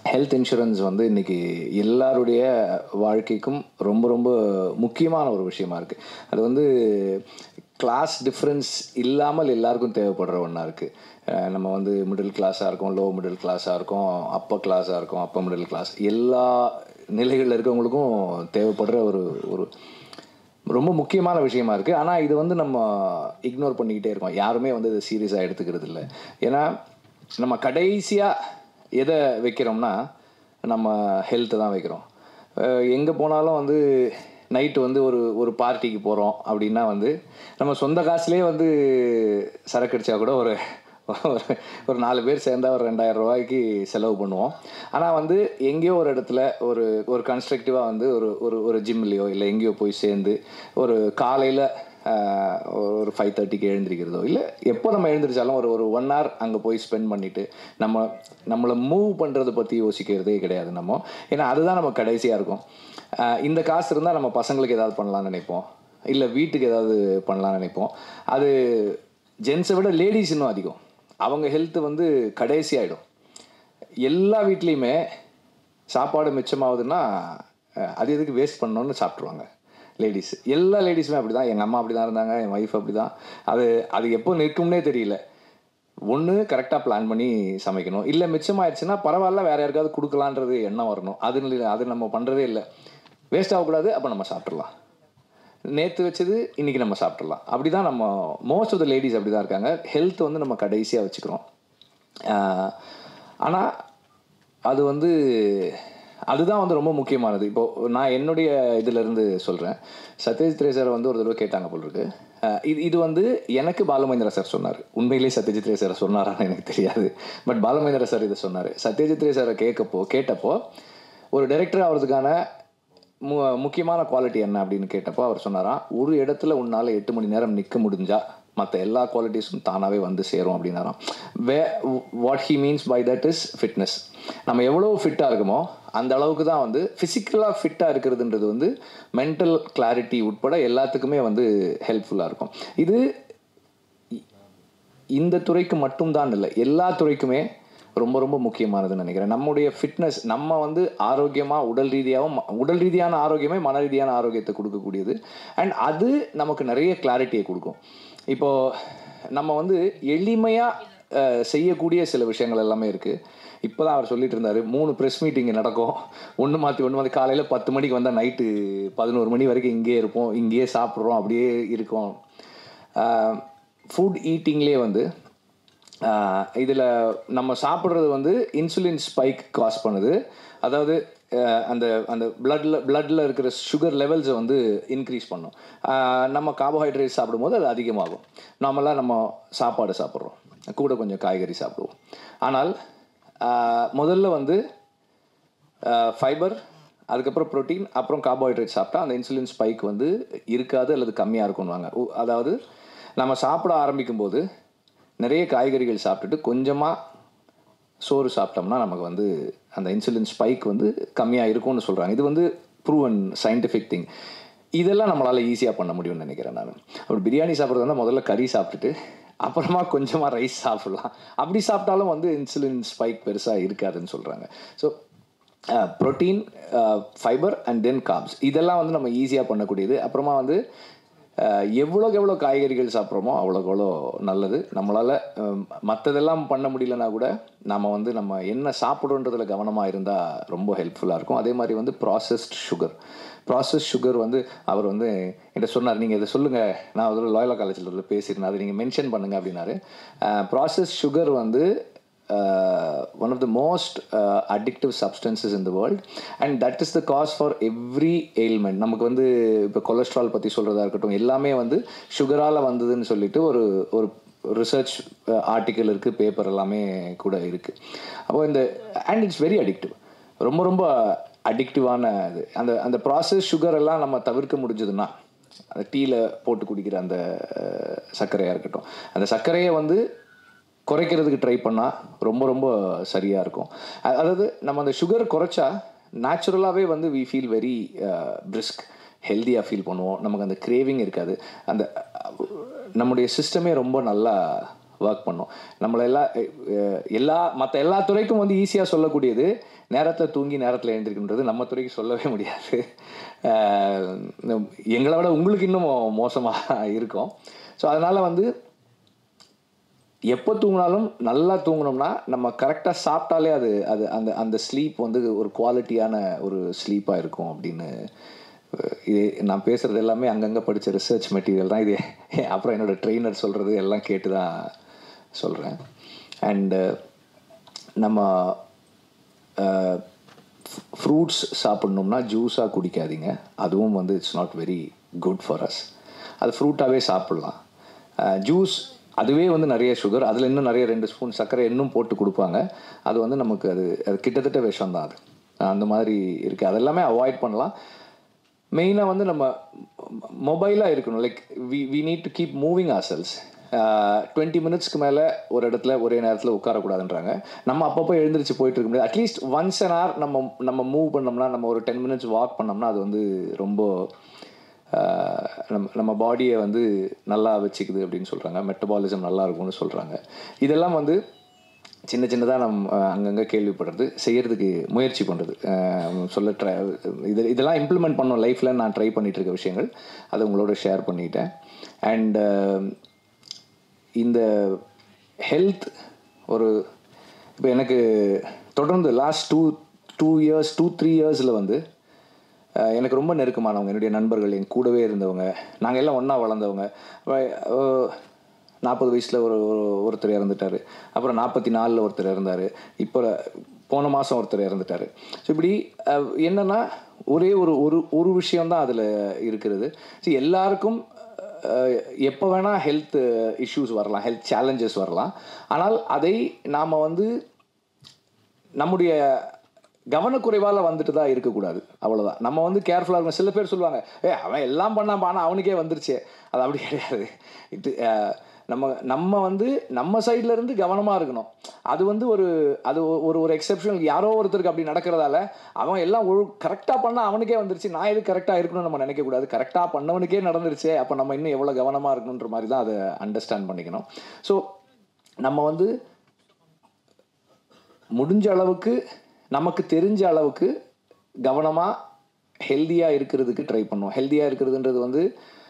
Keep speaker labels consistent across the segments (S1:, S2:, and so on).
S1: health insurance வந்து இன்னைக்கு எல்லாருடைய வாழ்க்கைக்கும் ரொம்ப ரொம்ப முக்கியமான ஒரு விஷயமா இருக்குது அது வந்து கிளாஸ் டிஃப்ரென்ஸ் இல்லாமல் எல்லாருக்கும் தேவைப்படுற ஒன்றா இருக்குது நம்ம வந்து மிடில் கிளாஸாக இருக்கோம் லோ மிடில் கிளாஸாக இருக்கோம் அப்பர் கிளாஸாக இருக்கோம் அப்பர் மிடில் கிளாஸ் எல்லா நிலைகளில் இருக்கவங்களுக்கும் தேவைப்படுற ஒரு ஒரு ரொம்ப முக்கியமான விஷயமா இருக்குது ஆனால் இது வந்து நம்ம இக்னோர் பண்ணிக்கிட்டே இருக்கோம் யாருமே வந்து இதை சீரியஸாக எடுத்துக்கிறது இல்லை ஏன்னா நம்ம கடைசியாக எதை வைக்கிறோம்னா நம்ம ஹெல்த்தை தான் வைக்கிறோம் எங்கே போனாலும் வந்து நைட்டு வந்து ஒரு ஒரு பார்ட்டிக்கு போகிறோம் அப்படின்னா வந்து நம்ம சொந்த காசுலேயே வந்து சரக்கு அடித்தா கூட ஒரு ஒரு ஒரு நாலு பேர் சேர்ந்தா ஒரு ரெண்டாயிரம் ரூபாய்க்கு செலவு பண்ணுவோம் ஆனால் வந்து எங்கேயோ ஒரு இடத்துல ஒரு ஒரு கன்ஸ்ட்ரக்டிவாக வந்து ஒரு ஒரு ஒரு ஜிம்லேயோ இல்லை எங்கேயோ போய் சேர்ந்து ஒரு காலையில் ஒரு ஃபைவ் தேர்ட்டிக்கு எழுந்திரிக்கிறதோ இல்லை எப்போ நம்ம எழுந்திரிச்சாலும் ஒரு ஒரு ஒன் ஹவர் அங்கே போய் ஸ்பெண்ட் பண்ணிவிட்டு நம்ம நம்மளை மூவ் பண்ணுறதை பற்றி யோசிக்கிறதே கிடையாது நம்ம ஏன்னா அதுதான் நம்ம கடைசியாக இருக்கும் ஆஹ் இந்த காசு இருந்தால் நம்ம பசங்களுக்கு ஏதாவது பண்ணலாம்னு நினைப்போம் இல்லை வீட்டுக்கு ஏதாவது பண்ணலாம்னு நினைப்போம் அது ஜென்ஸை விட லேடிஸ் இன்னும் அதிகம் அவங்க ஹெல்த்து வந்து கடைசி ஆகிடும் எல்லா வீட்லேயுமே சாப்பாடு மிச்சமாகுதுன்னா அஹ், அது எதுக்கு வேஸ்ட் பண்ணணும்னு சாப்பிட்ருவாங்க லேடிஸ் எல்லா லேடிஸுமே அப்படி தான் எங்கள் அம்மா அப்படி தான் இருந்தாங்க என் ஒய்ஃப் அப்படி தான் அது அது எப்போ நிற்கும்னே தெரியல ஒன்று கரெக்டாக பிளான் பண்ணி சமைக்கணும் இல்லை மிச்சமாயிடுச்சுன்னா பரவாயில்ல வேற யாருக்காவது கொடுக்கலான்றது எண்ணம் வரணும் அது இல்ல- அது நம்ம பண்ணுறதே இல்லை வேஸ்ட் ஆகக்கூடாது அப்போ நம்ம சாப்பிட்றலாம் நேற்று வச்சது இன்னைக்கு நம்ம சாப்பிட்றலாம் அப்படி தான் நம்ம மோஸ்ட் ஆஃப் த லேடிஸ் அப்படி தான் இருக்காங்க ஹெல்த் வந்து நம்ம கடைசியாக வச்சுக்கிறோம் ஆனால் அது வந்து அதுதான் வந்து ரொம்ப முக்கியமானது இப்போ நான் என்னுடைய இதிலிருந்து சொல்கிறேன் சத்யஜித் ரே சார் வந்து ஒரு தடவை கேட்டாங்க போல் இருக்கு அஹ் இது இது வந்து எனக்கு பாலமேந்திரா சார் சொன்னார் உண்மையிலேயே சத்யஜித் ரே சார் சொன்னாரான்னு எனக்கு தெரியாது பட் பாலமேந்திரா சார் இதை சொன்னார் சத்யஜித் ரே சாரை கேட்கப்போ கேட்டப்போ ஒரு டைரக்டர் ஆகிறதுக்கான மு முக்கியமான குவாலிட்டி என்ன அப்படின்னு கேட்டப்போ அவர் சொன்னாராம் ஒரு இடத்துல உன்னால் எட்டு மணி நேரம் நிற்க முடிஞ்சா மற்ற எல்லா குவாலிட்டிஸும் தானாகவே வந்து சேரும் அப்படின்னாராம் way what he means by that is fitness நம்ம எவ்வளோ ஃபிட்டாக இருக்குமோ அந்த அளவுக்கு தான் வந்து ஃபிசிக்கலாக ஃபிட்டாக இருக்கிறதுன்றது வந்து மென்டல் கிளாரிட்டி உட்பட எல்லாத்துக்குமே வந்து ஹெல்ப்ஃபுல்லாக இருக்கும் இது இந்த துறைக்கு மட்டும்தான் இல்லை எல்லா துறைக்குமே ரொம்ப ரொம்ப முக்கியமானதுன்னு நினைக்கிறேன் நம்முடைய ஃபிட்னஸ் நம்ம வந்து ஆரோக்கியமாக உடல் ரீதியாகவும் ம- உடல் ரீதியான ஆரோக்கியமே மன ரீதியான ஆரோக்கியத்தை கொடுக்கக்கூடியது அண்ட் அது நமக்கு நிறைய கிளாரிட்டியை கொடுக்கும் இப்போது நம்ம வந்து எளிமையாக செய்யக்கூடிய சில விஷயங்கள் எல்லாமே இருக்குது இப்போ தான் அவர் சொல்லிட்டு இருந்தார் மூணு ப்ரெஸ் மீட்டிங் நடக்கும் ஒன்று மாற்றி ஒன்று மாற்றி காலையில் பத்து மணிக்கு வந்தால் நைட்டு பதினோரு மணி வரைக்கும் இங்கேயே இருப்போம் இங்கேயே சாப்பிட்றோம் அப்படியே இருக்கோம் ஃபுட் ஈட்டிங்லேயே வந்து இதில் நம்ம சாப்பிட்றது வந்து இன்சுலின் ஸ்பைக் காஸ் பண்ணுது அதாவது ஆஹ் அந்த அந்த பிளட்ல பிளட்டில் இருக்கிற சுகர் லெவல்ஸை வந்து இன்க்ரீஸ் பண்ணும் ஆஹ் நம்ம கார்போஹைட்ரேட் சாப்பிடும்போது அது அதிகமாகும் நார்மலாக நம்ம சாப்பாடு சாப்பிட்றோம் கூட கொஞ்சம் காய்கறி சாப்பிடுவோம் ஆனால் ஆஹ் முதல்ல வந்து ஃபைபர் அதுக்கப்புறம் புரோட்டீன் அப்புறம் கார்போஹைட்ரேட் சாப்பிட்டா அந்த இன்சுலின் ஸ்பைக் வந்து இருக்காது அல்லது கம்மியாக இருக்கும்னுவாங்க உ- அதாவது நம்ம சாப்பிட ஆரம்பிக்கும் போது நிறைய காய்கறிகள் சாப்பிட்டுட்டு கொஞ்சமாக சோறு சாப்பிட்டோம்னா நமக்கு வந்து அந்த இன்சுலின் ஸ்பைக் வந்து கம்மியாக இருக்கும்னு சொல்கிறாங்க இது வந்து ப்ரூவன் சயின்டிஃபிக் திங் இதெல்லாம் நம்மளால் ஈஸியாக பண்ண முடியும்னு நினைக்கிறேன் நான் அப்படி பிரியாணி சாப்பிட்றது வந்து முதல்ல கறி சாப்பிட்டுட்டு அப்புறமா கொஞ்சமாக ரைஸ் சாப்பிடலாம் அப்படி சாப்பிட்டாலும் வந்து இன்சுலின் ஸ்பைக் பெருசாக இருக்காதுன்னு சொல்கிறாங்க so protein fibre and then carbs இதெல்லாம் வந்து நம்ம ஈஸியாக பண்ணக்கூடியது அப்புறமா வந்து அஹ், எவ்வளோக்கு எவ்வளோ காய்கறிகள் சாப்பிட்றோமோ அவ்வளோக்கு எவ்வளோ நல்லது நம்மளால் மற்றதெல்லாம் பண்ண முடியலனா கூட நம்ம வந்து நம்ம என்ன சாப்பிடுன்றதுல கவனமாக இருந்தால் ரொம்ப ஹெல்ப்ஃபுல்லாக இருக்கும் அதே மாதிரி வந்து ப்ராசஸ்ட் சுகர் ப்ராசஸ் சுகர் வந்து அவர் வந்து என்கிட்ட சொன்னார் நீங்கள் இதை சொல்லுங்கள் நான் ஒரு லாயலா காலேஜில் ஒரு பேசியிருந்தேன் அதை நீங்கள் மென்ஷன் பண்ணுங்க அப்படின்னாரு ப்ராசஸ் சுகர் வந்து uh, one of the most uh, addictive substances in the world and that is the cause for every ailment நமக்கு வந்து இப்போ கொலஸ்ட்ரால் பற்றி சொல்கிறதா இருக்கட்டும் எல்லாமே வந்து சுகரால் வந்ததுன்னு சொல்லிட்டு ஒரு ஒரு ரிசர்ச் ஆர்டிக்கல் இருக்குது பேப்பர் எல்லாமே கூட இருக்குது அப்போ இந்த அண்ட் இட்ஸ் வெரி அடிக்டிவ் ரொம்ப ரொம்ப அடிக்டிவான இது அந்த அந்த ப்ராசஸ் சுகர் எல்லாம் நம்ம தவிர்க்க முடிஞ்சதுன்னா அந்த டீயில் போட்டு குடிக்கிற அந்த அஹ், சர்க்கரையாக இருக்கட்டும் அந்த சர்க்கரையை வந்து குறைக்கிறதுக்கு ட்ரை பண்ணால் ரொம்ப ரொம்ப சரியாக இருக்கும் அ- அதாவது நம்ம அந்த சுகர் குறைச்சா நேச்சுரலாகவே வந்து வி ஃபீல் வெரி பிரிஸ்க் ஹெல்த்தியாக ஃபீல் பண்ணுவோம் நமக்கு அந்த கிரேவிங் இருக்காது அந்த அஹ், நம்முடைய சிஸ்டமே ரொம்ப நல்லா ஒர்க் பண்ணோம் நம்மளை எல்லா அஹ், எல்லா மற்ற எல்லா துறைக்கும் வந்து ஈஸியாக சொல்லக்கூடியது நேரத்தில் தூங்கி நேரத்தில் எழுந்திருக்குன்றது நம்ம துறைக்கு சொல்லவே முடியாது அஹ், எங்களை விட உங்களுக்கு இன்னும் மோசமாக இருக்கும் ஸோ அதனால் வந்து எப்போ தூங்கினாலும் நல்லா தூங்கினோம்னா நம்ம கரெக்டாக சாப்பிட்டாலே அது அது அந்த அந்த ஸ்லீப் வந்து ஒரு குவாலிட்டியான ஒரு ஸ்லீப்பாக இருக்கும் அப்படின்னு அஹ், இது நான் பேசுகிறது எல்லாமே அங்கங்கே படித்த ரிசர்ச் மெட்டீரியல் தான் இது அப்புறம் என்னோட ட்ரெயினர் சொல்கிறது எல்லாம் கேட்டு தான் சொல்கிறேன் அண்டு நம்ம ஃப்ரூட்ஸ் சாப்பிட்ணும்னா ஜூஸாக குடிக்காதீங்க அதுவும் வந்து it's not very good for us அது ஃப்ரூட்டாகவே சாப்பிட்லாம் ஜூஸ் அதுவே வந்து நிறைய சுகர் அதில் இன்னும் நிறைய ரெண்டு ஸ்பூன் சர்க்கரை இன்னும் போட்டு கொடுப்பாங்க அது வந்து நமக்கு அது அது கிட்டத்தட்ட விஷம் தான் அது அந்த மாதிரி இருக்குது அதெல்லாமே அவாய்ட் பண்ணலாம் மெயினாக வந்து நம்ம மொபைலாக இருக்கணும் like we we need to keep moving ourselves twenty மினிட்ஸ்க்கு மேலே ஒரு இடத்துல ஒரே நேரத்தில் உட்காரக்கூடாதுன்றாங்க நம்ம அப்பப்போ எழுந்திரிச்சு போயிட்டு இருக்க முடியாது அட்லீஸ்ட் ஒன்ஸ் அன் hour நம்ம நம்ம மூவ் பண்ணோம்னா நம்ம ஒரு டென் மினிட்ஸ் வாக் பண்ணோம்னா அது வந்து ரொம்ப ஆஹ், நம்ம நம்ம பாடியை வந்து நல்லா வச்சுக்குது அப்படின்னு சொல்கிறாங்க மெட்டபாலிசம் நல்லா இருக்கும்னு சொல்கிறாங்க இதெல்லாம் வந்து சின்ன சின்னதாக நம்ம அங்கங்கே கேள்விப்படுறது செய்யறதுக்கு முயற்சி பண்ணுறது சொல்ல ட்ரை இது இதெல்லாம் இம்ப்ளிமெண்ட் பண்ணோம் லைஃப்பில் நான் ட்ரை பண்ணிட்டு இருக்க விஷயங்கள் அதை உங்களோட ஷேர் பண்ணிட்டேன் அண்ட் இந்த ஹெல்த் ஒரு இப்போ எனக்கு தொடர்ந்து last two two years two three இயர்ஸில் வந்து அஹ், எனக்கு ரொம்ப நெருக்கமானவங்க என்னுடைய நண்பர்கள் என் கூடவே இருந்தவங்க நாங்கள் எல்லாம் ஒன்றா வளர்ந்தவங்க நாற்பது வயசில் ஒரு ஒரு- ஒருத்தர் இறந்துட்டார் அப்புறம் நாற்பத்தி நாலில் ஒருத்தர் இறந்தார் இப்போ போன மாதம் ஒருத்தர் இறந்துட்டார் ஸோ இப்படி அஹ், என்னன்னா ஒரே ஒரு ஒரு ஒரு விஷயம்தான் அதில் இருக்கிறது ஸோ எல்லாருக்கும் எப்போ வேணால் ஹெல்த் இஷ்யூஸ் வரலாம் ஹெல்த் சேலஞ்சஸ் வரலாம் ஆனால் அதை நாம் வந்து நம்முடைய கவனக்குறைவால் வந்துட்டு தான் இருக்கக்கூடாது அவ்வளோதான் நம்ம வந்து கேர்ஃபுல்லாக இருக்கணும் சில பேர் சொல்லுவாங்க ஏ அவன் எல்லாம் பண்ணான் ஆனால் அவனுக்கே வந்துருச்சே அது அப்படி கிடையாது இது அஹ், நம்ம நம்ம வந்து நம்ம சைடுல இருந்து கவனமாக இருக்கணும் அது வந்து ஒரு அது ஒ- ஒரு ஒரு எக்ஸெப்ஷனல் யாரோ ஒருத்தருக்கு அப்படி நடக்கிறதால அவன் எல்லாம் ஒழு கரெக்டாக பண்ணால் அவனுக்கே வந்துருச்சு நான் எது கரெக்டாக இருக்கணும்னு நம்ம நினைக்கக்கூடாது கரெக்டாக பண்ணவனுக்கே நடந்துருச்சே அப்போ நம்ம இன்னும் எவ்வளோ கவனமாக இருக்கணுன்ற மாதிரி தான் அதை அண்டர்ஸ்டாண்ட் பண்ணிக்கணும் ஸோ நம்ம வந்து முடிஞ்ச அளவுக்கு நமக்கு தெரிஞ்ச அளவுக்கு கவனமாக ஹெல்த்தியாக இருக்கிறதுக்கு ட்ரை பண்ணுவோம் ஹெல்த்தியாக இருக்கிறதுன்றது வந்து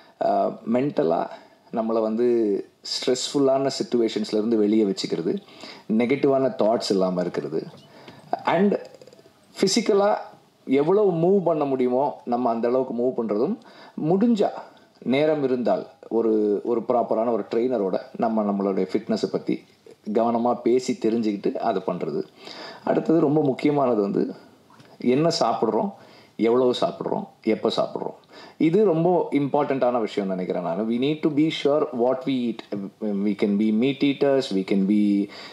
S1: மென்டலாக நம்மளை வந்து ஸ்ட்ரெஸ்ஃபுல்லான சுச்சுவேஷன்ஸ்லேருந்து வெளியே வச்சுக்கிறது நெகட்டிவான தாட்ஸ் இல்லாமல் இருக்கிறது அண்ட் ஃபிசிக்கலாக எவ்வளோ மூவ் பண்ண முடியுமோ நம்ம அந்த அளவுக்கு மூவ் பண்ணுறதும் முடிஞ்சா நேரம் இருந்தால் ஒரு ஒரு ப்ராப்பரான ஒரு ட்ரெயினரோட நம்ம நம்மளுடைய ஃபிட்னஸை பற்றி கவனமாக பேசி தெரிஞ்சுக்கிட்டு அதை பண்ணுறது அடுத்தது ரொம்ப முக்கியமானது வந்து என்ன சாப்பிட்றோம் எவ்வளவு சாப்பிட்றோம் எப்போ சாப்பிட்றோம் இது ரொம்ப இம்பார்ட்டண்ட்டான விஷயம் நினைக்கிறேன் நான் we need to be sure what we eat we can be meat eaters we can be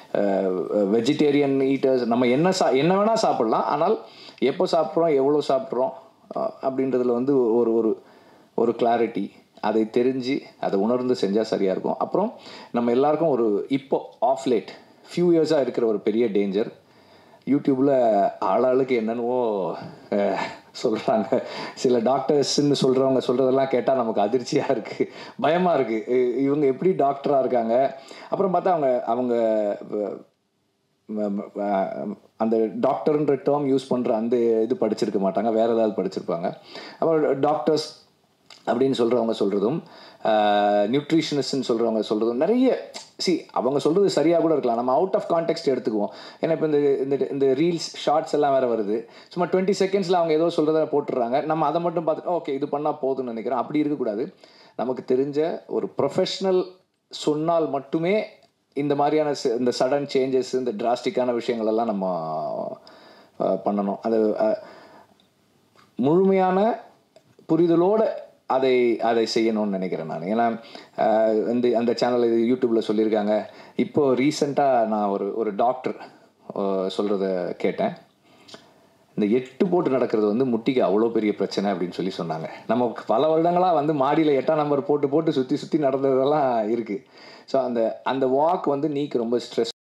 S1: vegetarian eaters நம்ம என்ன சா என்ன வேணால் சாப்பிடலாம் ஆனால் எப்போ சாப்பிட்றோம் எவ்வளோ சாப்பிட்றோம் அஹ், அப்படின்றதுல வந்து ஒரு ஒரு ஒரு கிளாரிட்டி அதை தெரிஞ்சு அதை உணர்ந்து செஞ்சால் சரியாக இருக்கும் அப்புறம் நம்ம எல்லாருக்கும் ஒரு இப்போ ஆஃப் லேட் ஃபியூ இயர்ஸாக இருக்கிற ஒரு பெரிய டேஞ்சர் யூடியூப்பில் ஆளாளுக்கு என்னென்னவோ சொல்கிறாங்க சில டாக்டர்ஸ்ன்னு சொல்கிறவங்க சொல்கிறதெல்லாம் கேட்டால் நமக்கு அதிர்ச்சியாக இருக்குது பயமாக இருக்குது இவங்க எப்படி டாக்டராக இருக்காங்க அப்புறம் பார்த்தா அவங்க அவங்க அஹ், ம- ம- அஹ், அந்த டாக்டர்ன்ற டேர்ம் யூஸ் பண்ணுற அந்த இது படிச்சிருக்க மாட்டாங்க வேற ஏதாவது படிச்சிருப்பாங்க அப்புறம் டாக்டர்ஸ் அப்படின்னு சொல்கிறவங்க சொல்கிறதும் நியூட்ரிஷனிஸ்ட்னு சொல்கிறவங்க சொல்கிறதும் நிறைய சி அவங்க சொல்கிறது சரியாக கூட இருக்கலாம் நம்ம அவுட் ஆஃப் கான்டெக்ட் எடுத்துக்குவோம் ஏன்னா இப்போ இந்த இந்த இந்த ரீல்ஸ் ஷார்ட்ஸ் எல்லாம் வேறு வருது சும்மா டுவெண்ட்டி செகண்ட்ஸில் அவங்க ஏதோ சொல்கிறத போட்டுடுறாங்க நம்ம அதை மட்டும் பார்த்துட்டு ஓகே இது பண்ணால் போதும்னு நினைக்கிறேன் அப்படி இருக்கக்கூடாது நமக்கு தெரிஞ்ச ஒரு ப்ரொஃபஷ்னல் சொன்னால் மட்டுமே இந்த மாதிரியான ச- இந்த சடன் சேஞ்சஸ் இந்த டிராஸ்டிக்கான விஷயங்கள் எல்லாம் நம்ம அஹ், பண்ணணும் அது அஹ், முழுமையான புரிதலோட அதை அதை செய்யணும்னு நினைக்கிறேன் நான் ஏன்னா அஹ், இந்த அந்த சேனல் இது யூடியூப்பில் சொல்லியிருக்காங்க இப்போ ரீசெண்டாக நான் ஒரு ஒரு டாக்டர் சொல்கிறத கேட்டேன் இந்த எட்டு போட்டு நடக்கிறது வந்து முட்டிக்கு அவ்வளோ பெரிய பிரச்சனை அப்படின்னு சொல்லி சொன்னாங்க நம்ம பல வருடங்களாக வந்து மாடியில் எட்டாம் நம்பர் போட்டு போட்டு சுற்றி சுற்றி நடந்ததெல்லாம் இருக்குது ஸோ அந்த அந்த வாக் வந்து நீக்கு ரொம்ப ஸ்ட்ரெஸ்